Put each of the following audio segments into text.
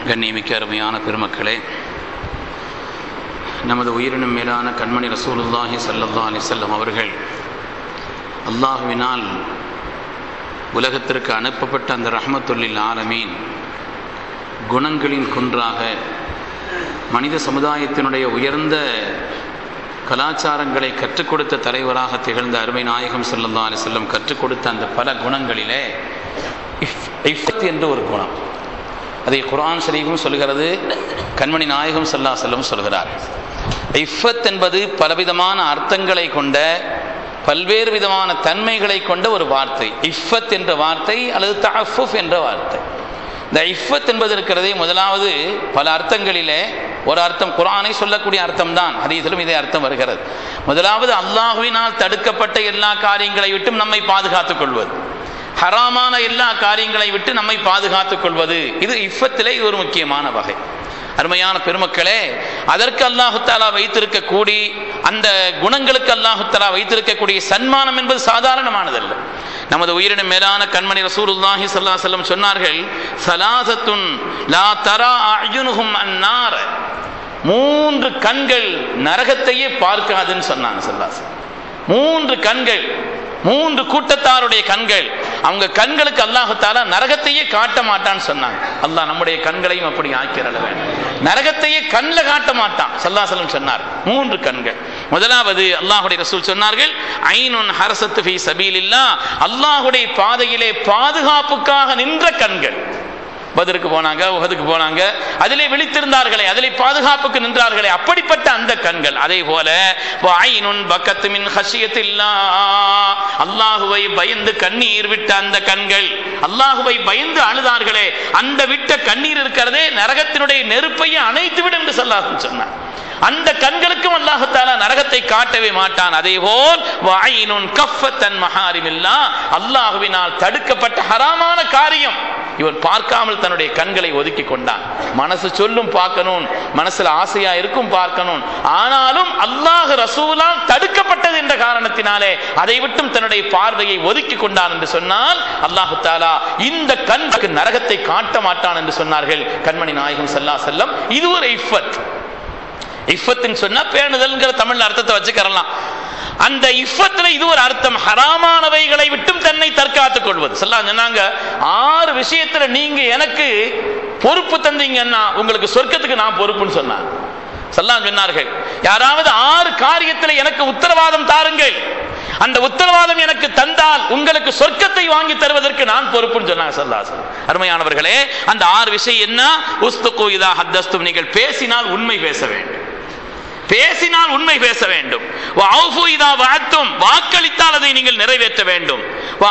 கண்ணியமிக்க அருமையான பெருமக்களே நமது உயிரினும் மேலான கண்மணி ரசூலுல்லாஹி ஸல்லல்லாஹு அலைஹி வஸல்லம் அவர்கள் அல்லாஹுவினால் உலகத்திற்கு அனுப்பப்பட்ட அந்த ரஹ்மத்துல்லில் ஆலமீன் குணங்களின் குன்றாக மனித சமுதாயத்தினுடைய உயர்ந்த கலாச்சாரங்களை கற்றுக் கொடுத்த தலைவராக திகழ்ந்த அருமை நாயகம் ஸல்லல்லாஹு அலைஹி வஸல்லம் கற்றுக் கொடுத்த அந்த பல குணங்களிலே இஃப் இஃபத் என்று ஒரு குணம் அதை குர்ஆன் ஷரீஃபும் சொல்கிறது கண்மணி நாயகம் ஸல்லல்லாஹு அலைஹி வஸல்லம் சொல்கிறார் இஃபத் என்பது பலவிதமான அர்த்தங்களை கொண்ட பல்வேறு விதமான தன்மைகளை கொண்ட ஒரு வார்த்தை இஃபத் என்ற வார்த்தை அல்லது தஃபுஃப் என்ற வார்த்தை இந்த இஃபத் என்பது இருக்கிறதே முதலாவது பல அர்த்தங்களிலே ஒரு அர்த்தம் குரானை சொல்லக்கூடிய அர்த்தம் தான் ஹதீஸிலும் இதே அர்த்தம் வருகிறது முதலாவது அல்லாஹுவினால் தடுக்கப்பட்ட எல்லா காரியங்களை விட்டும் நம்மை பாதுகாத்துக் கொள்வது ஹராமான எல்லா காரியங்களை விட்டு நம்மை பாதுகாத்துக் கொள்வது இது இஃபத்திலே இது ஒரு முக்கியமான வகை அருமையான பெருமக்களே அதற்கு அல்லாஹு தாலா வைத்திருக்கக்கூடி அந்த குணங்களுக்கு அல்லாஹு தாலா வைத்திருக்கக்கூடிய சன்மானம் என்பது சாதாரணமானதல்ல நமது உயிரின மேலான கண்மணி ரசூலுல்லாஹி ஸல்லல்லாஹு அலைஹி வஸல்லம் சொன்னார்கள் சலாசத்துன் லா தரா அயுனுஹும் அன்னார மூன்று கண்கள் நரகத்தையே பார்க்காதுன்னு சொன்னாங்க சல்லாஸ் மூன்று கண்கள் மூன்று கூட்டத்தாருடைய கண்கள் அவங்க கண்களுக்கு அல்லாஹால நரகத்தையே காட்ட மாட்டான்னு சொன்னாங்க அல்லாஹ் நம்முடைய கண்களையும் அப்படி ஆக்கிறல வேண்டும் நரகத்தையே கண்ணில் காட்ட மாட்டான் சல்லாசலம் சொன்னார் மூன்று கண்கள் முதலாவது அல்லாஹுடைய ரசூல் சொன்னார்கள் ஐனுன் ஹரசத்து ஃபி சபீலில்லா அல்லாஹுடைய பாதையிலே பாதுகாப்புக்காக நின்ற கண்கள் பதிலுக்கு போனாங்க உகதுக்கு போனாங்க அதிலே விழித்திருந்தார்களே அதிலே பாதுகாப்புக்கு நின்றார்களே அப்படிப்பட்ட அந்த கண்கள் அதே போல ஐனுன் பக்கத்து மின் ஹஷியத்தில்லா அல்லாஹுவை பயந்து கண்ணீர் விட்ட அந்த கண்கள் அல்லாஹுவை பயந்து அழுதார்களே அந்த விட்ட கண்ணீர் இருக்கிறதே நரகத்தினுடைய நெருப்பையே அணைத்து விடும் என்று சொல்லாஹ் சொன்னார் அந்த கண்களுக்கும் அல்லாஹாலா நரகத்தை காட்டவே மாட்டான் அதே போல் வாயினுன் கஃபத்தன் மஹாரிமில்லா அல்லாஹுவினால் தடுக்கப்பட்ட ஹராமான காரியம் இவன் பார்க்காமல் தன்னுடைய கண்களை ஒதுக்கி கொண்டான் மனசு சொல்லும் பார்க்கணும் மனசுல ஆசையா இருக்கும் பார்க்கணும் ஆனாலும் அல்லாஹ் ரசூலால் தடுக்கப்பட்டது என்ற காரணத்தினாலே அதை விட்டும் தன்னுடைய பார்வையை ஒதுக்கி கொண்டான் என்று சொன்னால் அல்லாஹு தாலா இந்த கண்களுக்கு நரகத்தை காட்ட மாட்டான் என்று சொன்னார்கள் கண்மணி நாயகம் சல்லா செல்லம் இது ஒரு இஃபத் இஃபத்துன்னு சொன்னா பேணுதல்ங்கிற தமிழ் அர்த்தத்தை வச்சுக்கிறலாம் அந்த இஃபத்துல இது ஒரு அர்த்தம் ஹராமானவைகளை விட்டும் தன்னை தற்காத்துக் கொள்வது சொல்லலாம் சொன்னாங்க ஆறு விஷயத்துல நீங்க எனக்கு பொறுப்பு தந்தீங்கன்னா உங்களுக்கு சொர்க்கத்துக்கு நான் பொறுப்புன்னு சொன்னாங்க சொல்லாம் சொன்னார்கள் யாராவது ஆறு காரியத்தில் எனக்கு உத்தரவாதம் தாருங்கள் அந்த உத்தரவாதம் எனக்கு தந்தால் உங்களுக்கு சொர்க்கத்தை வாங்கி தருவதற்கு நான் பொறுப்புன்னு சொன்னாங்க சல்லாசன் அருமையானவர்களே அந்த ஆறு விஷயம் என்ன உஸ்துக்கு இதா ஹத்தஸ்தும் நீங்கள் பேசினால் உண்மை பேச வேண்டும் பேசினால் உண்மை பேச வேண்டும் வாக்களித்தால் அதை நீங்கள் நிறைவேற்ற வேண்டும்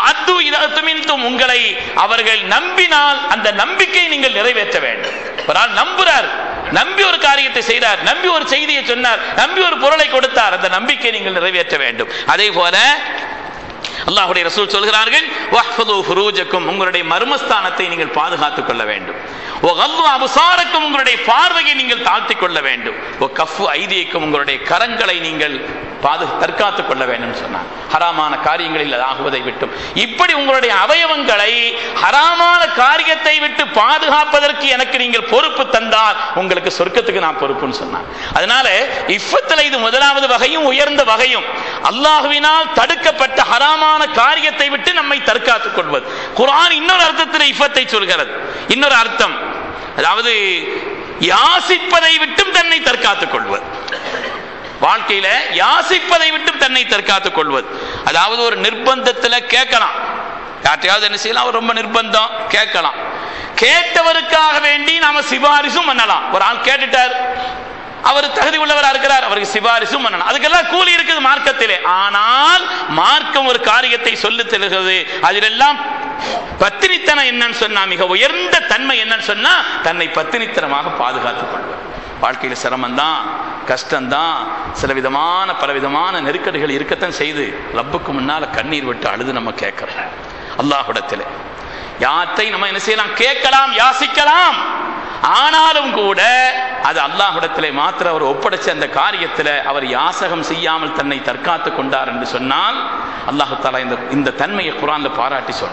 உங்களை அவர்கள் நம்பினால் அந்த நம்பிக்கை நீங்கள் நிறைவேற்ற வேண்டும் ஒரு ஆள் நம்புறார் நம்பி ஒரு காரியத்தை செய்தார் நம்பி ஒரு செய்தியை சொன்னார் நம்பி ஒரு பொருளை கொடுத்தார் அந்த நம்பிக்கை நீங்கள் நிறைவேற்ற வேண்டும் அதே போல அல்லாஹுடைய ரசூல் சொல்கிறார்கள் உங்களுடைய மர்மஸ்தானத்தை நீங்கள் பாதுகாத்துக் கொள்ள வேண்டும் அபுசாரக்கும் உங்களுடைய பார்வையை நீங்கள் தாழ்த்திக் கொள்ள வேண்டும் ஓ கஃபு ஐதியக்கும் உங்களுடைய கரங்களை நீங்கள் பாது தற்காத்துக் கொள்ள வேண்டும் சொன்னார் ஹராமான காரியங்களில் ஆகுவதை விட்டும் இப்படி உங்களுடைய அவயவங்களை ஹராமான காரியத்தை விட்டு பாதுகாப்பதற்கு எனக்கு நீங்கள் பொறுப்பு தந்தால் உங்களுக்கு சொர்க்கத்துக்கு நான் பொறுப்புன்னு சொன்னார் அதனால இஃபத்தில் இது முதலாவது வகையும் உயர்ந்த வகையும் அல்லாஹுவினால் தடுக்கப்பட்ட ஹராமான காரியத்தை விட்டு நம்மை தற்காத்துக் கொள்வது குரான் இன்னொரு அர்த்தத்தில் இஃபத்தை சொல்கிறது இன்னொரு அர்த்தம் அதாவது யாசிப்பதை விட்டும் தன்னை தற்காத்துக் கொள்வது வாழ்க்கையில யாசிப்பதை விட்டும் தன்னை தற்காத்துக் கொள்வது அதாவது ஒரு நிர்பந்தத்தில் கேட்கலாம் யார்ட்டையாவது என்ன செய்யலாம் ரொம்ப நிர்பந்தம் கேட்கலாம் கேட்டவருக்காக வேண்டி நாம சிபாரிசும் பண்ணலாம் ஒரு ஆள் கேட்டுட்டார் அவர் தகுதி உள்ளவராக இருக்கிறார் அவருக்கு சிபாரிசும் பண்ணணும் அதுக்கெல்லாம் கூலி இருக்குது மார்க்கத்திலே ஆனால் மார்க்கம் ஒரு காரியத்தை சொல்லி தருகிறது அதிலெல்லாம் பத்தினித்தனம் என்னன்னு சொன்னா மிக உயர்ந்த தன்மை என்னன்னு சொன்னா தன்னை பத்தினித்தனமாக பாதுகாத்துக் கொள்வார் வாழ்க்கையில் சிரமம்தான் கஷ்டம்தான் சில விதமான பல விதமான நெருக்கடிகள் இருக்கத்தான் செய்து ரப்புக்கு முன்னால கண்ணீர் விட்டு அழுது நம்ம கேட்கிறோம் அல்லாஹுடத்தில் யாத்தை நம்ம என்ன செய்யலாம் கேட்கலாம் யாசிக்கலாம் ஆனாலும் கூட அது அல்லாஹிடத்திலே மாத்திர அவர் ஒப்படைச்ச அந்த காரியத்தில் அவர் யாசகம் செய்யாமல் தன்னை தற்காத்து கொண்டார் என்று சொன்னால் அல்லாஹு தாலா இந்த இந்த தன்மையை குரான்ல பாராட்டி சொல்றான்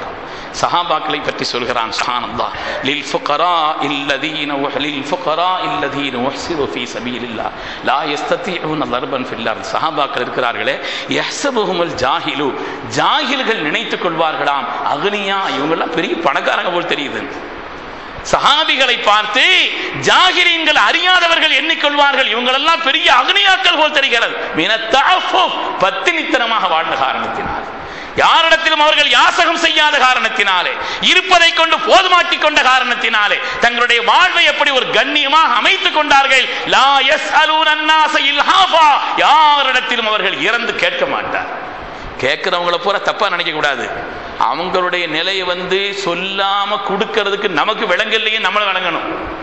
சஹாபாக்களை பற்றி சொல்கிறான் சுப்ஹானல்லாஹ் லில் ஃபுகரா இல்லதீன லில் ஃபுகரா இல்லதீன உஹ்சிரு ஃபீ சபீலில்லாஹ் லா யஸ்ததீஉன தர்பன் ஃபில் அர்த் சஹாபாக்கள் இருக்கிறார்களே யஹ்சபுஹுமுல் ஜாஹிலு ஜாஹில்கள் நினைத்துக் கொள்வார்களாம் அக்னியா இவங்கெல்லாம் பெரிய பணக்காரங்க போல் தெரியுது சஹாபிகளை பார்த்து ஜாகிரீன்கள் அறியாதவர்கள் எண்ணிக்கொள்வார்கள் இவங்களெல்லாம் பெரிய அக்னியாக்கள் போல் தெரிகிறது மின தஅஃபுஃப், பத்தினித்தனமாக வாழ்ந்த காரணத்தினால் யாரிடத்திலும் அவர்கள் யாசகம் செய்யாத காரணத்தினாலே இருப்பதை கொண்டு போதுமாக்கிக் கொண்ட காரணத்தினாலே தங்களுடைய வாழ்வை எப்படி ஒரு கண்ணியமாக அமைத்துக் கொண்டார்கள் லா யஸ்அலூன அன்னாஸ இல்ஹாஃபா யாரிடத்திலும் அவர்கள் இறந்து கேட்க மாட்டார் கேட்கிறவங்கள பூரா தப்பா நினைக்க கூடாது அவங்களுடைய நிலையை வந்து சொல்லாம கொடுக்கறதுக்கு நமக்கு விளங்கலையே நம்மள விளங்கணும்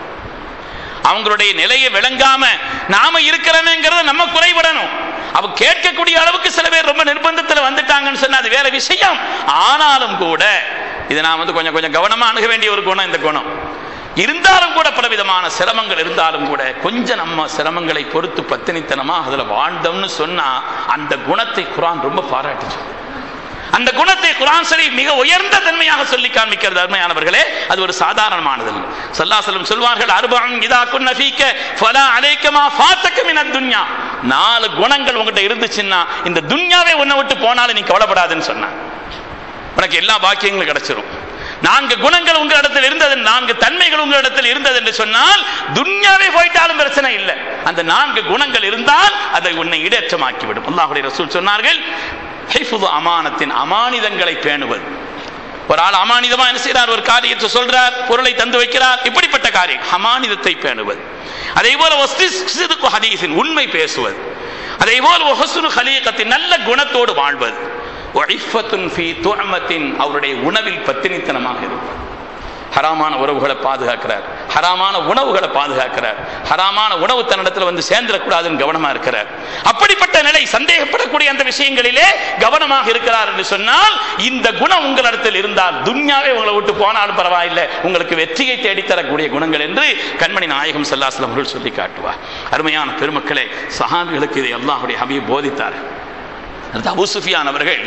அவங்களுடைய நிலையை விளங்காம நாம இருக்கிறோமேங்கிறத நம்ம குறைபடணும் அவ கேட்கக்கூடிய அளவுக்கு சில பேர் ரொம்ப நிர்பந்தத்துல வந்துட்டாங்கன்னு சொன்னா அது வேற விஷயம் ஆனாலும் கூட இதை நான் வந்து கொஞ்சம் கொஞ்சம் கவனமா அணுக வேண்டிய ஒரு குணம் இந்த குணம் இருந்தாலும் கூட பலவிதமான சிரமங்கள் இருந்தாலும் கூட கொஞ்சம் நம்ம சிரமங்களை பொறுத்து பத்தினித்தனமா அதுல வாழ்ந்தோம்னு சொன்னா அந்த குணத்தை குரான் ரொம்ப பாராட்டுச்சு அந்த குணத்தை குரான் சரி மிக உயர்ந்த தன்மையாக சொல்லி காண்பிக்கிறது அருமையானவர்களே அது ஒரு சாதாரணமானது அல்ல சல்லாசலம் சொல்வார்கள் அருபம் இதா குன்ன ஃபீக்க ஃபலா அலைக்கமா ஃபாத்தக மின துன்யா நாலு குணங்கள் உங்ககிட்ட இருந்துச்சுன்னா இந்த துன்யாவே உன்னை விட்டு போனாலும் நீ கவலைப்படாதுன்னு சொன்னான் உனக்கு எல்லா பாக்கியங்களும் கிடைச்சிரும் நான்கு குணங்கள் உங்களிடத்தில் இருந்தது நான்கு தன்மைகள் உங்களிடத்தில் இருந்தது என்று சொன்னால் துன்யாவே போயிட்டாலும் பிரச்சனை இல்லை அந்த நான்கு குணங்கள் இருந்தால் அதை உன்னை இடேற்றமாக்கிவிடும் அல்லாஹுடைய ரசூல் சொன்னார்கள் ஹைஃபுது அமானத்தின் அமானிதங்களை பேணுவது ஒரு ஆள் அமானிதமா என்ன செய்யறார் ஒரு காரியத்தை சொல்றார் பொருளை தந்து வைக்கிறார் இப்படிப்பட்ட காரியம் அமானிதத்தை பேணுவது அதே போல வஸ்திஸ்துக்கு ஹதீஸின் உண்மை பேசுவது அதே போல ஒஹசுனு ஹலீகத்தின் நல்ல குணத்தோடு வாழ்வது ஒழிஃபத்துன் ஃபீ துஅமத்தின் அவருடைய உணவில் பத்தினித்தனமாக இருப்பது ஹராமான உறவுகளை பாதுகாக்கிறார் ஹராமான உணவுகளை பாதுகாக்கிறார் ஹராமான உணவு தன்னிடத்தில் வந்து சேர்ந்துடக்கூடாதுன்னு கவனமா இருக்கிறார் அப்படிப்பட்ட நிலை சந்தேகப்படக்கூடிய அந்த விஷயங்களிலே கவனமாக இருக்கிறார் என்று சொன்னால் இந்த குணம் உங்களிடத்தில் இருந்தால் துன்யாவே உங்களை விட்டு போனாலும் பரவாயில்லை உங்களுக்கு வெற்றியை தேடித்தரக்கூடிய குணங்கள் என்று கண்மணி நாயகம் செல்லாசலம் அவர்கள் சொல்லி காட்டுவார் அருமையான பெருமக்களே சஹாபிகளுக்கு இதை அல்லாஹுடைய ஹபீப் போதித்தார் அடுத்து அபு சுஃபியான் அவர்கள்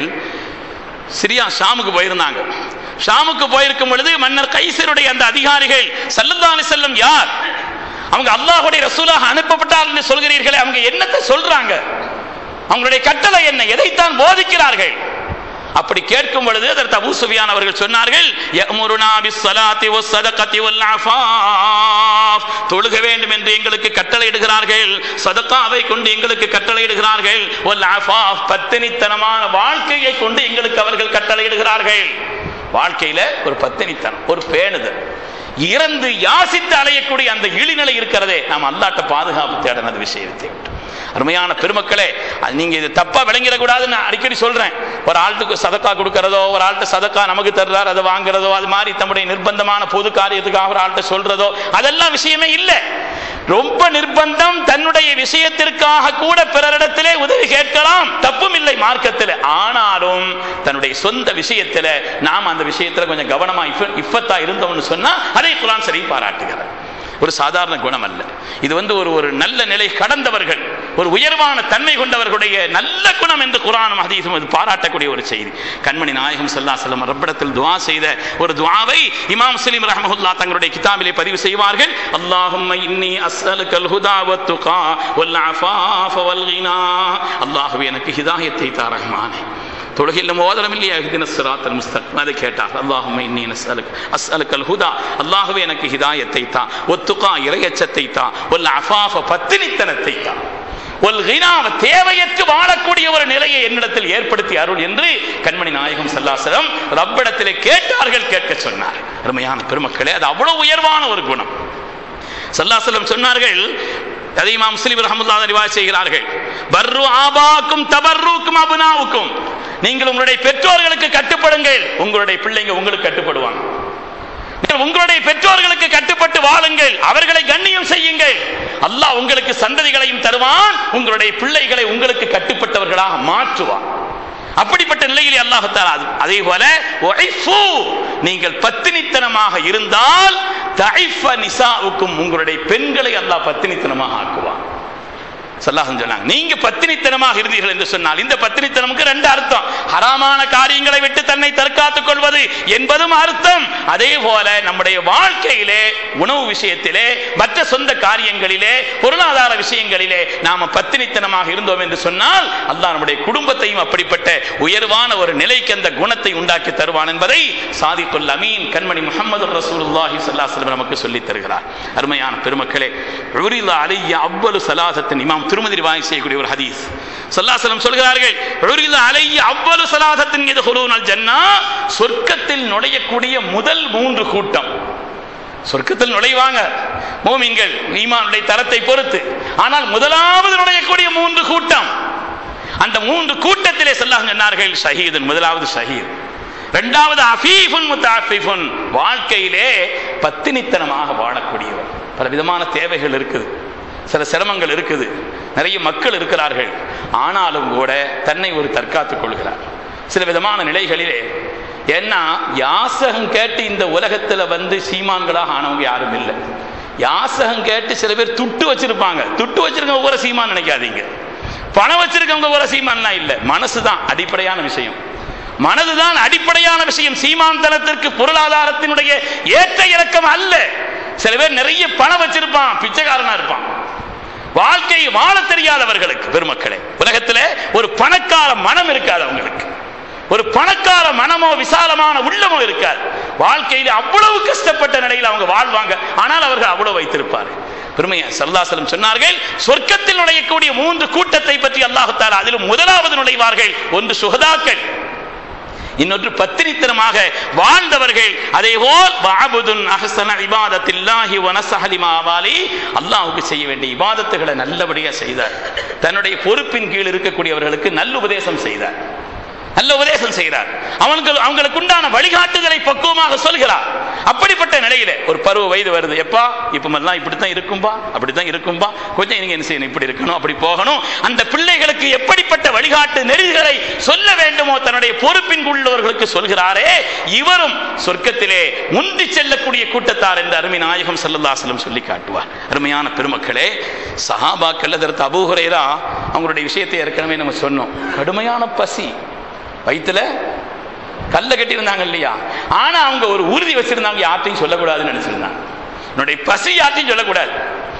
சிரியா ஷாமுக்கு போயிருந்தாங்க ஷாமுக்கு போயிருக்கும் பொழுது மன்னர் கைசருடைய அந்த அதிகாரிகள் சல்லல்லா அலி செல்லம் யார் அவங்க அல்லாஹுடைய ரசூலாக அனுப்பப்பட்டார் என்று சொல்கிறீர்களே அவங்க என்னத்தை சொல்றாங்க அவங்களுடைய கட்டளை என்ன எதைத்தான் போதிக்கிறார்கள் அப்படி கேட்கும் பொழுது அதற்கு அபூ சுஃபியான் அவர்கள் சொன்னார்கள் யமுருனா பிஸ்ஸலாத்தி வஸ்ஸதகத்தி வல் அஃபாஃப் தொழுக வேண்டும் என்று எங்களுக்கு கட்டளையிடுகிறார்கள் சதகாவை கொண்டு எங்களுக்கு கட்டளையிடுகிறார்கள் வல் அஃபாஃப் பத்தினித்தனமான வாழ்க்கையை கொண்டு எங்களுக்கு அவர்கள் கட்டளையிடுகிறார்கள் வாழ்க்கையில ஒரு பத்தினித்தனம் ஒரு பேணுதல் இறந்து யாசித்து அலையக்கூடிய அந்த இழிநிலை இருக்கிறதே நாம் அல்லாட்ட பாதுகாப்பு தேடனது விஷயத்தை விட்டு அருமையான பெருமக்களே அது நீங்க இது தப்பா விளங்கிடக்கூடாதுன்னு நான் அடிக்கடி சொல்றேன் ஒரு ஆளுக்கு சதக்கா கொடுக்கறதோ ஒரு ஆள்கிட்ட சதக்கா நமக்கு தர்றார் அதை வாங்குறதோ அது மாதிரி தம்முடைய நிர்பந்தமான பொது காரியத்துக்காக ஒரு ஆள்கிட்ட சொல்றதோ அதெல்லாம் விஷயமே இல்லை ரொம்ப நிர்பந்தம் தன்னுடைய விஷயத்திற்காக கூட பிறரிடத்திலே உதவி கேட்கலாம் தப்பும் இல்லை மார்க்கத்தில் ஆனாலும் தன்னுடைய சொந்த விஷயத்துல நாம் அந்த விஷயத்துல கொஞ்சம் கவனமா இஃப- இஃபத்தா இருந்தோம்னு சொன்னா அதை குரான் சரி பாராட்டுகிறார் ஒரு சாதாரண குணம் அல்ல இது வந்து ஒரு ஒரு நல்ல நிலை கடந்தவர்கள் ஒரு உயர்வான தன்மை கொண்டவர்களுடைய நல்ல குணம் என்று குரானும் ஹதீஸும் இது பாராட்டக்கூடிய ஒரு செய்தி கண்மணி நாயகம் ஸல்லல்லாஹு அலைஹி வஸல்லம் ரப்பிடத்தில் துஆ செய்த ஒரு துஆவை இமாம் முஸ்லிம் ரஹ்மஹுல்லாஹ் தங்களுடைய கிதாபிலே பதிவு செய்வார்கள் அல்லாஹும்ம இன்னி அஸ்அலுக்கல் ஹுதா வத்துகா வல் அஃபாஃப வல் கினா அல்லாஹ்வே எனக்கு ஹிதாயத்தை தா ரஹ்மானே தொழுகையில் நம்ம ஓதனம் இல்லையா இஹ்தின சிராத்தல் முஸ்தக்ம் அதை கேட்டார் அல்லாஹும்ம இன்னி நஸ்அலுக் அஸ்அலுக்கல் ஹுதா அல்லாஹ்வே எனக்கு ஹிதாயத்தை தா ஒத்துகா இறையச்சத்தை தா வல் அஃபாஃப பத்தினித்தனத்தை தா ஒல் கினாவ தேவையற்று வாழக்கூடிய ஒரு நிலையை என்னிடத்தில் ஏற்படுத்தி அருள் என்று கண்மணி நாயகம் சல்லாசலம் ரப்பிடத்திலே கேட்டார்கள் கேட்க சொன்னார் அருமையான பெருமக்களே அது அவ்வளவு உயர்வான ஒரு குணம் சல்லாசலம் சொன்னார்கள் அதை இமாம் முஸ்லிம் ரஹமுல்லா ரிவாய் செய்கிறார்கள் பர்ரு ஆபாக்கும் தபர்ருக்கும் அபுனாவுக்கும் நீங்கள் உங்களுடைய பெற்றோர்களுக்கு கட்டுப்படுங்கள் உங்களுடைய பிள்ளைங்க உங்களுக்கு கட்டுப்படுவாங்க நீங்கள் உங்களுடைய பெற்றோர்களுக்கு கட்டுப்பட்டு வாழுங்கள் அவர்களை கண்ணியம் செய்யுங்கள் அல்லாஹ் உங்களுக்கு சந்ததிகளையும் தருவான் உங்களுடைய பிள்ளைகளை உங்களுக்கு கட்டுப்பட்டவர்களாக மாற்றுவான் அப்படிப்பட்ட நிலையில் அல்லாஹத்தால் அது அதே போல ஒய்ஃபு, நீங்கள் பத்தினித்தனமாக இருந்தால் தஐஃப நிசாவுக்கும் உங்களுடைய பெண்களை அல்லாஹ் பத்தினித்தனமாக ஆக்குவான் சல்லாஹம் சொன்னாங்க நீங்க பத்தினித்தனமாக இருந்தீர்கள் என்று சொன்னால் இந்த பத்தினித்தனமுக்கு ரெண்டு அர்த்தம் ஹராமான காரியங்களை விட்டு தன்னை தற்காத்துக் கொள்வது என்பதும் அர்த்தம் அதே போல நம்முடைய வாழ்க்கையிலே உணவு விஷயத்திலே மற்ற சொந்த காரியங்களிலே பொருளாதார விஷயங்களிலே நாம பத்தினித்தனமாக இருந்தோம் என்று சொன்னால் அல்லாஹ் நம்முடைய குடும்பத்தையும் அப்படிப்பட்ட உயர்வான ஒரு நிலைக்கு அந்த குணத்தை உண்டாக்கி தருவான் என்பதை சாதித்துல் அமீன் கண்மணி முகமது ரசூலுல்லாஹி ஸல்லல்லாஹு அலைஹி வஸல்லம் நமக்கு சொல்லித் தருகிறார் அருமையான பெருமக்களே உரில அலைய அவ்வளவு சலாசத்தின் இமாம் திருமதி ரிவாய் செய்யக்கூடிய ஒரு ஹதீஸ் சல்லாசலம் சொல்கிறார்கள் உரில அலைய அவ்வளவு சலாசத்தின் இது ஹுலூனல் ஜன்னா சொர்க்கத்தில் நுழையக்கூடிய முதல் மூன்று கூட்டம் சொர்க்கத்தில் நுழைவாங்க மோமின்கள் ஈமானுடைய தரத்தை பொறுத்து ஆனால் முதலாவது நுழையக்கூடிய மூன்று கூட்டம் அந்த மூன்று கூட்டத்திலே சொல்லாங்க சொன்னார்கள் ஷஹீதன் முதலாவது ஷஹீத் இரண்டாவது அஃபீஃபுன் முத்தாஃபிஃபுன் வாழ்க்கையிலே பத்தினித்தனமாக வாழக்கூடியவர் பல விதமான தேவைகள் இருக்குது சில சிரமங்கள் இருக்குது நிறைய மக்கள் இருக்கிறார்கள் ஆனாலும் கூட தன்னை ஒரு தற்காத்துக் கொள்கிறார் சில விதமான நிலைகளிலே ஏன்னா யாசகம் கேட்டு இந்த உலகத்துல வந்து சீமான்களாக ஆனவங்க யாரும் இல்லை யாசகம் கேட்டு சில பேர் துட்டு வச்சிருப்பாங்க துட்டு வச்சிருக்கவங்க ஒரு சீமான் நினைக்காதீங்க பணம் வச்சிருக்கவங்க ஒரு சீமான்லாம் இல்லை மனசு தான் அடிப்படையான விஷயம் மனதுதான் அடிப்படையான விஷயம் சீமாந்தனத்திற்கு பொருளாதாரத்தினுடைய ஏற்ற இறக்கம் அல்ல சில பேர் நிறைய பணம் வச்சிருப்பான் பிச்சைக்காரனா இருப்பான் வாழ்க்கை வாழ தெரியாதவர்களுக்கு பெருமக்களே உலகத்தில் ஒரு பணக்கார மனம் இருக்காது அவங்களுக்கு ஒரு பணக்கார மனமோ விசாலமான உள்ளமோ இருக்காது வாழ்க்கையில் அவ்வளவு கஷ்டப்பட்ட நிலையில் அவங்க வாழ்வாங்க ஆனால் அவர்கள் அவ்வளவு வைத்திருப்பார்கள் பெருமையா சல்லாசலம் சொன்னார்கள் சொர்க்கத்தில் நுழையக்கூடிய மூன்று கூட்டத்தை பற்றி அல்லாஹால அதிலும் முதலாவது நுழைவார்கள் ஒன்று சுகதாக்கள் இன்னொன்று பத்திரித்தனமாக வாழ்ந்தவர்கள் அதே போல் வாபுதுன் அஹசன இபாதத்தில்லாஹி வனசஹலிமாவாலி அல்லாஹ்வுக்கு செய்ய வேண்டிய இபாதத்துகளை நல்லபடியாக செய்தார் தன்னுடைய பொறுப்பின் கீழ் இருக்கக்கூடியவர்களுக்கு நல்ல உபதேசம் செய்தார் நல்ல உபதேசம் செய்கிறார் அவனுக்கு அவங்களுக்கு உண்டான வழிகாட்டுதலை பக்குவமாக சொல்கிறார் அப்படிப்பட்ட நிலையில ஒரு பருவ வயது வருது எப்பா இப்ப எல்லாம் இப்படித்தான் இருக்கும்பா அப்படித்தான் இருக்கும்பா கொஞ்சம் நீங்க என்ன செய்யணும் இப்படி இருக்கணும் அப்படி போகணும் அந்த பிள்ளைகளுக்கு எப்படிப்பட்ட வழிகாட்டு நெறிகளை சொல்ல வேண்டுமோ தன்னுடைய பொறுப்பின் உள்ளவர்களுக்கு சொல்கிறாரே இவரும் சொர்க்கத்திலே முந்தி செல்லக்கூடிய கூட்டத்தார் என்று அருமை நாயகம் சல்லல்லாசலம் சொல்லி காட்டுவார் அருமையான பெருமக்களே சஹாபாக்கள் அதற்கு அபூஹுரைரா அவங்களுடைய விஷயத்தை ஏற்கனவே நம்ம சொன்னோம் கடுமையான பசி வயிற்றுல கல்ல கட்டியிருந்தாங்க இல்லையா ஆனா அவங்க ஒரு உறுதி வச்சிருந்தாங்க யார்ட்டையும் சொல்லக்கூடாதுன்னு நினைச்சிருந்தாங்க என்னுடைய பசி யார்ட்டையும் சொல்லக்கூடாது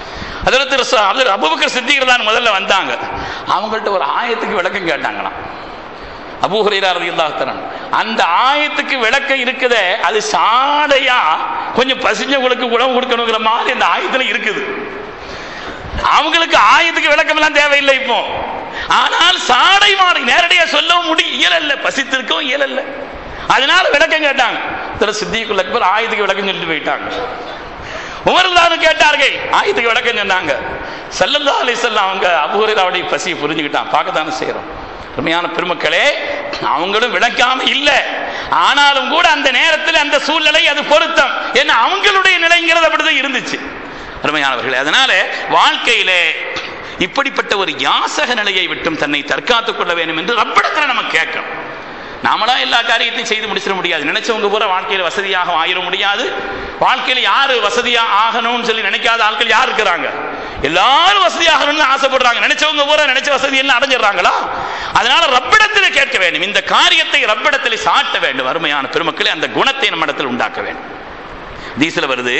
அதில் அதில் அபுபக்கர் சித்திகர் தான் முதல்ல வந்தாங்க அவங்கள்ட்ட ஒரு ஆயத்துக்கு விளக்கம் கேட்டாங்களாம் அபூஹரைரா ரதியுல்லாஹ் அந்த ஆயத்துக்கு விளக்கம் இருக்குதே அது சாடையா கொஞ்சம் பசிஞ்சவங்களுக்கு உணவு கொடுக்கணுங்கிற மாதிரி அந்த ஆயத்துல இருக்குது அவங்களுக்கு ஆயத்துக்கு விளக்கம் எல்லாம் தேவையில்லை இப்போ ஆனால் சாடை மாறி நேரடியா சொல்லவும் முடியும் இயலல்ல பசித்திருக்கவும் இயலல்ல அதனால விளக்கம் கேட்டாங்க திரு சித்திக்குள்ள அக்பர் ஆயுதத்துக்கு விளக்கம் சொல்லிட்டு போயிட்டாங்க உமர்தானு கேட்டார்கள் ஆயுதத்துக்கு விளக்கம் சொன்னாங்க செல்லல்லா அலிசல்லாம் அவங்க அபூரையாவுடைய பசியை புரிஞ்சுக்கிட்டான் பார்க்கத்தானே செய்யறோம் உண்மையான பெருமக்களே அவங்களும் விளக்காம இல்லை ஆனாலும் கூட அந்த நேரத்தில் அந்த சூழ்நிலை அது பொருத்தம் ஏன்னா அவங்களுடைய நிலைங்கிறது அப்படிதான் இருந்துச்சு அருமையானவர்களே அதனால வாழ்க்கையிலே இப்படிப்பட்ட ஒரு யாசக நிலையை விட்டும் தன்னை தற்காத்துக் கொள்ள வேண்டும் என்று ரப்பிடத்தில் நம்ம கேட்கணும் நாமளா எல்லா காரியத்தையும் செய்து முடிச்சிட முடியாது நினைச்சவங்க பூரா வாழ்க்கையில் வசதியாக ஆயிட முடியாது வாழ்க்கையில் யாரு வசதியா ஆகணும்னு சொல்லி நினைக்காத ஆட்கள் யார் இருக்கிறாங்க எல்லாரும் வசதியாகணும்னு ஆசைப்படுறாங்க நினைச்சவங்க பூரா நினைச்ச வசதி எல்லாம் அடைஞ்சிடறாங்களா அதனால ரப்பிடத்தில் கேட்க வேண்டும் இந்த காரியத்தை ரப்பிடத்தில் சாட்ட வேண்டும் அருமையான பெருமக்களே அந்த குணத்தை நம்ம இடத்தில் உண்டாக்க வேண்டும் தீசில வருது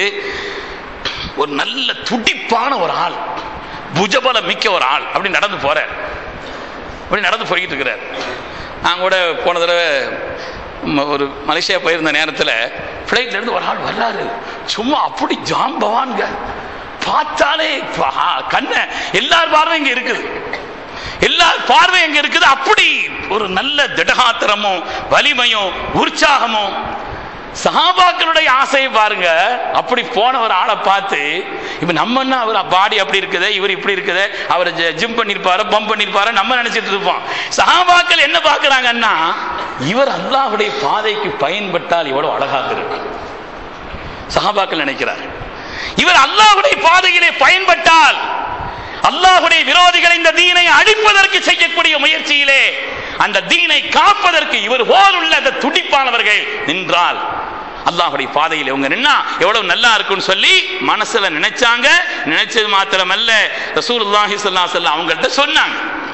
ஒரு நல்ல துடிப்பான ஒரு ஆள் புஜபலம் மிக்க ஒரு ஆள் அப்படி நடந்து போறார் அப்படி நடந்து போய்கிட்டு இருக்கிறார் நான் கூட போன தடவை ஒரு மலேசியா போயிருந்த நேரத்தில் ஃப்ளைட்ல இருந்து ஒரு ஆள் வர்றாரு சும்மா அப்படி ஜாம்பவான்க பார்த்தாலே கண்ண எல்லார் பார்வையும் இங்க இருக்குது எல்லா பார்வை எங்க இருக்குது அப்படி ஒரு நல்ல திடகாத்திரமும் வலிமையும் உற்சாகமும் சஹாபாக்களுடைய ஆசையை பாருங்க அப்படி போன ஒரு ஆளை பார்த்து இப்ப நம்ம என்ன அவர் பாடி அப்படி இருக்குது இவர் இப்படி இருக்குது அவர் ஜிம் பண்ணிருப்பாரு பம்ப் பண்ணிருப்பாரு நம்ம நினைச்சிட்டு இருப்போம் சஹாபாக்கள் என்ன பார்க்கறாங்கன்னா இவர் அல்லாஹுடைய பாதைக்கு பயன்பட்டால் எவ்வளவு அழகாக இருக்கும் சஹாபாக்கள் நினைக்கிறார் இவர் அல்லாஹுடைய பாதையிலே பயன்பட்டால் அல்லாஹுடைய விரோதிகளை இந்த தீனை அழிப்பதற்கு செய்யக்கூடிய முயற்சியிலே அந்த தீனை காப்பதற்கு இவர் போல் உள்ள அந்த துடிப்பானவர்கள் நின்றால் அல்லாஹுடைய பாதையில் இவங்க நின்னா எவ்வளவு நல்லா இருக்கும்னு சொல்லி மனசுல நினைச்சாங்க நினைச்சது மாத்திரமல்ல ரசூலுல்லாஹி ஸல்லல்லாஹு அலைஹி வஸல்லம் அவங்கள்ட்ட சொன்னாங்க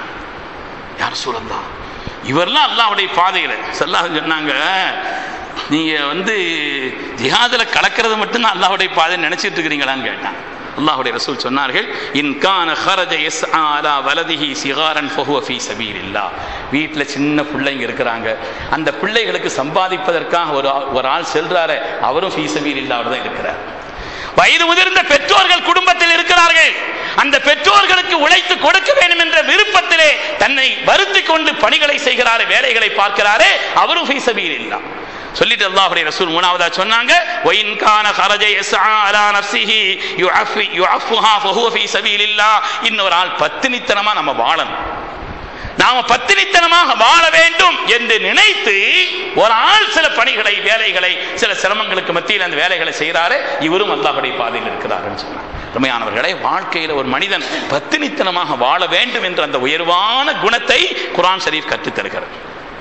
யார் சூழல்லாம் இவரெல்லாம் அல்லாஹ்வுடைய பாதையில் சொல்லாஹ் சொன்னாங்க நீங்க வந்து ஜிஹாதில் கலக்கிறது மட்டும்தான் அல்லாஹ்வுடைய பாதை நினைச்சிட்டு இருக்கிறீங்களான்னு கேட்டான் அல்லாஹ்வுடைய ரசூல் சொன்னார்கள் இன் கான ஹரஜ எஸ் அலா வலதிஹி சிகாரன் ஃபஹுவ ஃபீ சபீலில்லாஹ் வீட்டில் சின்ன பிள்ளைங்க இருக்கிறாங்க அந்த பிள்ளைகளுக்கு சம்பாதிப்பதற்காக ஒரு ஆள்- ஒரு ஆள் செல்றாரு அவரும் ஃபீ சபீலில்லாஹ் தான் இருக்கிறார் வயது முதிர்ந்த பெற்றோர்கள் குடும்பத்தில் இருக்கிறார்கள் அந்த பெற்றோர்களுக்கு உழைத்து கொடுக்க வேண்டும் என்ற விருப்பத்திலே தன்னை வருத்தி கொண்டு பணிகளை செய்கிறாரு வேலைகளை பார்க்கிறாரே அவரும் ஃபீ சபீலில்லாஹ் சொல்லிட்டு அல்லாஹ்வுடைய ரசூல் மூணாவதா சொன்னாங்க ஒயின் கான ஹரஜ யஸ்ஆ அலா நஃப்ஸிஹி யுஅஃபி யுஅஃபுஹா ஃபஹுவ ஃபீ சபீலில்லாஹ் இன்னொரு ஆள் பத்தினித்தனமா நம்ம வாழணும் நாம பத்தினித்தனமாக வாழ வேண்டும் என்று நினைத்து ஒரு ஆள் சில பணிகளை வேலைகளை சில சிரமங்களுக்கு மத்தியில் அந்த வேலைகளை செய்கிறாரு இவரும் அல்லாஹுடைய பாதையில் இருக்கிறாருன்னு சொன்னார் உண்மையானவர்களே வாழ்க்கையில் ஒரு மனிதன் பத்தினித்தனமாக வாழ வேண்டும் என்ற அந்த உயர்வான குணத்தை குர்ஆன் ஷரீஃப் கற்றுத் தருகிறது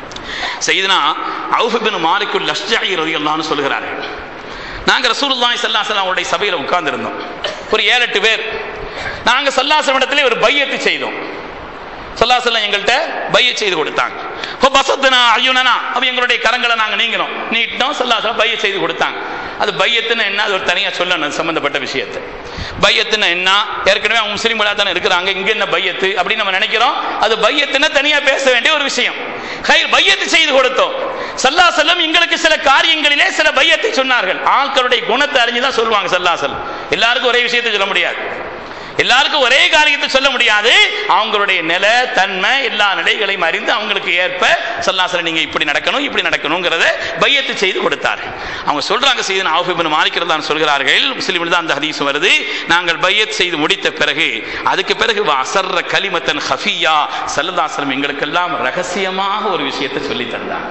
செய்தனா அவுஃபிபின் மாலிக்குல் லஷ்ஜாயி ரதியல்லான்னு சொல்கிறார்கள் நாங்க ரசூலுல்லாஹி ஸல்லல்லாஹு அலைஹி வஸல்லம் அவருடைய சபையில் உட்கார்ந்திருந்தோம் ஒரு ஏழு எட்டு பேர் நாங்க சல்லாசம் இடத்துல ஒரு பையத்து செய்தோம் சொல்லாசலம் எங்கள்கிட்ட பைய செய்து கொடுத்தாங்க இப்போ பசத்துனா ஐயுனனா அப்ப எங்களுடைய கரங்களை நாங்கள் நீங்கினோம் நீட்டோம் சொல்லாசலம் பைய செய்து கொடுத்தாங்க அது பையத்துன்னு என்ன அது ஒரு தனியாக சொல்லணும் அது சம்பந்தப்பட்ட விஷயத்தை பையத்துன்னு என்ன ஏற்கனவே அவங்க முஸ்லீம்களாக தானே இருக்கிறாங்க இங்க என்ன பையத்து அப்படின்னு நம்ம நினைக்கிறோம் அது பையத்துன்னு தனியாக பேச வேண்டிய ஒரு விஷயம் கை பையத்து செய்து கொடுத்தோம் சல்லாசலம் எங்களுக்கு சில காரியங்களிலே சில பையத்தை சொன்னார்கள் ஆட்களுடைய குணத்தை அறிஞ்சு தான் சொல்லுவாங்க சல்லாசலம் எல்லாருக்கும் ஒரே விஷயத்தை சொல்ல முடியாது எல்லாருக்கும் ஒரே காரியத்தை சொல்ல முடியாது அவங்களுடைய நில தன்மை எல்லா நிலைகளையும் அறிந்து அவங்களுக்கு ஏற்ப சல்லாசல நீங்க இப்படி நடக்கணும் இப்படி நடக்கணுங்கிறத பையத்து செய்து கொடுத்தார் அவங்க சொல்றாங்க செய்து ஆஃபிபின் மாலிக்கிறதான் சொல்கிறார்கள் முஸ்லீமில் தான் அந்த ஹதீஸ் வருது நாங்கள் பையத் செய்து முடித்த பிறகு அதுக்கு பிறகு அசர்ற கலிமத்தன் ஹஃபியா சல்லதாசலம் எங்களுக்கெல்லாம் ரகசியமாக ஒரு விஷயத்தை சொல்லி தந்தாங்க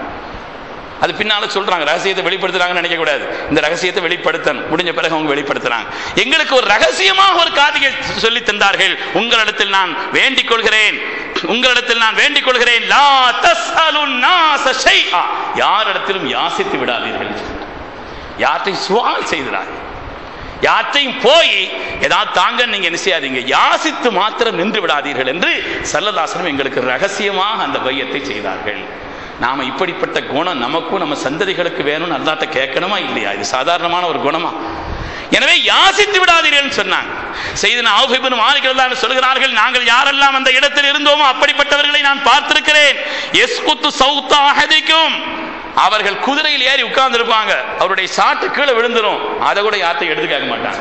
அது பின்னால சொல்றாங்க ரகசியத்தை வெளிப்படுத்துறாங்கன்னு நினைக்க கூடாது இந்த ரகசியத்தை வெளிப்படுத்தணும் முடிஞ்ச பிறகு அவங்க வெளிப்படுத்துறாங்க எங்களுக்கு ஒரு ரகசியமாக ஒரு காதியை சொல்லி தந்தார்கள் உங்களிடத்தில் நான் வேண்டிக் கொள்கிறேன் உங்களிடத்தில் நான் வேண்டிக் கொள்கிறேன் லா தஸ்அலுன் நாஸ ஷைஆ யாரிடத்திலும் யாசித்து விடாதீர்கள் யார்ட்டையும் சுவால் செய்கிறார்கள் யார்ட்டையும் போய் ஏதாவது தாங்க நீங்க என்ன செய்யாதீங்க யாசித்து மாத்திரம் நின்று விடாதீர்கள் என்று சல்லதாசனம் எங்களுக்கு ரகசியமாக அந்த பையத்தை செய்தார்கள் நாம இப்படிப்பட்ட குணம் நமக்கும் நம்ம சந்ததிகளுக்கு வேணும்னு அல்லாட்ட கேட்கணுமா இல்லையா இது சாதாரணமான ஒரு குணமா எனவே யாசித்து விடாதீர்கள் சொன்னாங்க செய்து ஆஃபிபின் மாலிகள் சொல்கிறார்கள் நாங்கள் யாரெல்லாம் அந்த இடத்தில் இருந்தோமோ அப்படிப்பட்டவர்களை நான் பார்த்திருக்கிறேன் எஸ்குத்து சௌத்தா அஹதிக்கும் அவர்கள் குதிரையில் ஏறி உட்கார்ந்து இருப்பாங்க அவருடைய சாட்டு கீழே விழுந்துரும் அதை கூட யார்ட்டையும் எடுத்து கேட்க மாட்டாங்க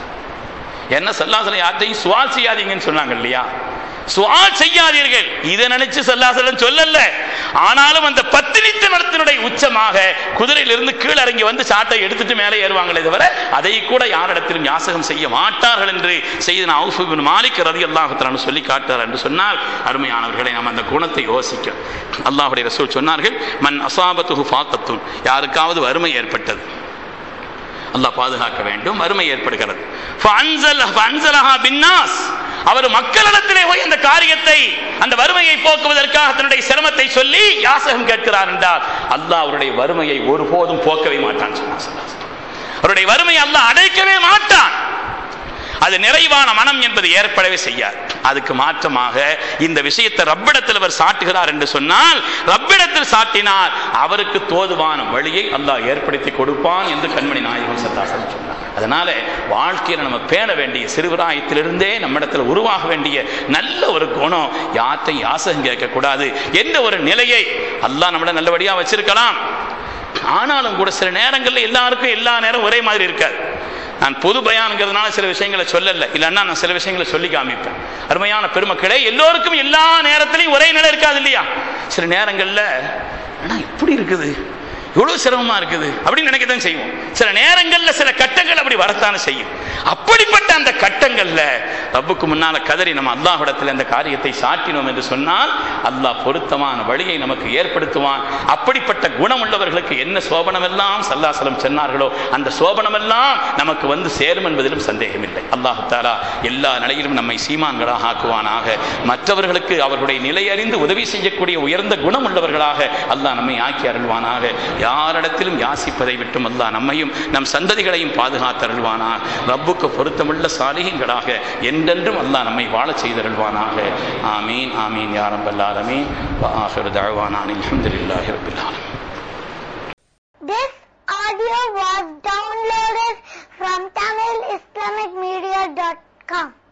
என்ன சல்லாசலம் யார்ட்டையும் சுவால் செய்யாதீங்கன்னு சொன்னாங்க இல்லையா சுவால் செய்யாதீர்கள் இதை நினைச்சு சல்லாசலம் சொல்லல ஆனாலும் அந்த பத்தினித்தனத்தினுடைய உச்சமாக குதிரையிலிருந்து கீழே இறங்கி வந்து சாட்டை எடுத்துட்டு மேலே ஏறுவாங்களே தவிர அதை கூட யாரிடத்திலும் யாசகம் செய்ய மாட்டார்கள் என்று செய்து நான் மாலிக் ரதி அல்லாஹுத்தலான்னு சொல்லி காட்டார் என்று சொன்னால் அருமையானவர்களை நாம் அந்த குணத்தை யோசிக்க அல்லாஹுடைய ரசூல் சொன்னார்கள் மன் அசாபத்துஹு ஃபாக்கத்துன் யாருக்காவது வறுமை ஏற்பட்டது அல்லாஹ் பாதுகாக்க வேண்டும் வறுமை ஏற்படுகிறது ஃபஅன்ஸல் ஃபஅன்ஸலஹா பின்னாஸ் அவர் மக்களிடத்திலே போய் அந்த காரியத்தை அந்த வறுமையை போக்குவதற்காக தன்னுடைய சிரமத்தை சொல்லி யாசகம் கேட்கிறார் என்றால் அல்லாஹ் அவருடைய வறுமையை ஒருபோதும் போக்கவே மாட்டான் சொன்னார் ஸல்லல்லாஹு அலைஹி வஸல்லம். அவருடைய வறுமையை அல்லாஹ் அடைக்கவே மாட்டான் அது நிறைவான மனம் என்பது ஏற்படவே செய்யாது அதுக்கு மாற்றமாக இந்த விஷயத்தை ரப்பிடத்தில் அவர் சாட்டுகிறார் என்று சொன்னால் ரப்பிடத்தில் சாட்டினார் அவருக்கு தோதுவான வழியை அல்லாஹ் ஏற்படுத்தி கொடுப்பான் என்று கண்மணி நாயகம் சத்தாசன் சொன்னார் அதனால வாழ்க்கையில் நம்ம பேண வேண்டிய சிறுபிராயத்திலிருந்தே நம்மிடத்தில் உருவாக வேண்டிய நல்ல ஒரு குணம் யார்ட்டையும் யாசகம் கேட்கக்கூடாது என்ற ஒரு நிலையை அல்லாஹ் நம்மள நல்லபடியா வச்சிருக்கலாம் ஆனாலும் கூட சில நேரங்களில் எல்லாருக்கும் எல்லா நேரம் ஒரே மாதிரி இருக்காது நான் பொது பயான்ங்கிறதுனால சில விஷயங்களை சொல்லல இல்லைன்னா நான் சில விஷயங்களை சொல்லி காமிப்பேன் அருமையான பெருமக்களே எல்லோருக்கும் எல்லா நேரத்திலையும் ஒரே நிலை இருக்காது இல்லையா சில நேரங்களில் ஆனா இப்படி இருக்குது இவ்வளவு சிரமமா இருக்குது அப்படின்னு நினைக்கத்தான் செய்வோம் சில நேரங்களில் சில கட்டங்கள் அப்படி வரத்தானே செய்யும் அப்படிப்பட்ட அந்த கட்டங்கள்ல ரப்புக்கு முன்னால கதறி நம்ம அல்லாஹ்விடத்தில் அந்த காரியத்தை சாட்டினோம் என்று சொன்னால் அல்லாஹ் பொருத்தமான வழியை நமக்கு ஏற்படுத்துவான் அப்படிப்பட்ட குணம் உள்ளவர்களுக்கு என்ன சோபனம் எல்லாம் சல்லாசலம் சொன்னார்களோ அந்த சோபனம் எல்லாம் நமக்கு வந்து சேரும் என்பதிலும் சந்தேகமில்லை அல்லாஹு தாலா எல்லா நிலையிலும் நம்மை சீமான்களாக ஆக்குவானாக மற்றவர்களுக்கு அவர்களுடைய நிலை அறிந்து உதவி செய்யக்கூடிய உயர்ந்த குணம் உள்ளவர்களாக அல்லாஹ் நம்மை ஆக்கி அருள்வானாக யாரிடத்திலும் யாசிப்பதை விட்டும் அல்லாஹ் நம்மையும் நம் சந்ததிகளையும் பாதுகாத்து அருள்வானாக ரப்புக்கு பொருத்தமுள்ள சாலிகங்களாக என்றென்றும் அல்லாஹ் நம்மை வாழச் செய்தருள்வானாக ஆமீன் ஆமீன் யாரம்பல் ஆலமீன் ஆஹிரு தழ்வானான் அல்ஹம்துலில்லாஹி ரப்பில் ஆலமீன் This audio was downloaded from TamilIslamicMedia.com.